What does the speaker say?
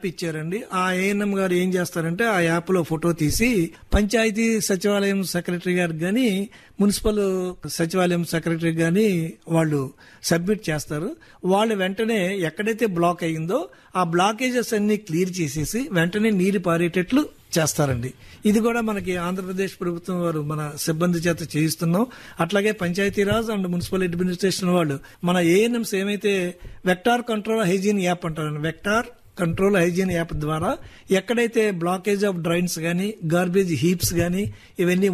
app ఇచ్చారండి ఆ ANM గారు ఏం చేస్తారంటే ఆ యాప్ లో ఫోటో తీసి పంచాయతీ సచివాలయం సెక్రటరీ గారికి గాని మున్సిపల్ సచివాలయం సెక్రటరీ గాని వాళ్ళు సబ్మిట్ చేస్తారు వాళ్ళు వెంటనే ఎక్కడైతే బ్లాక్ అయ్యిందో ఆ బ్లాకేజెస్ అన్ని క్లియర్ చేసేసి వెంటనే నీరు పారేటట్లు చేస్తారండి ఇది కూడా మనకి ఆంధ్రప్రదేశ్ ప్రభుత్వం వారు మన సిబ్బంది చేత చేయిస్తున్నాం అట్లాగే పంచాయతీరాజ్ అండ్ మున్సిపల్ అడ్మినిస్ట్రేషన్ వాళ్ళు మన ఏఎన్ఎంస్ ఏమైతే వెక్టార్ కంట్రోల్ హైజీన్ యాప్ అంటారు వెక్టార్ కంట్రోల్ హైజీన్ యాప్ ద్వారా ఎక్కడైతే బ్లాకేజ్ ఆఫ్ డ్రైన్స్ కానీ గార్బేజ్ హీప్స్ కానీ ఇవన్నీ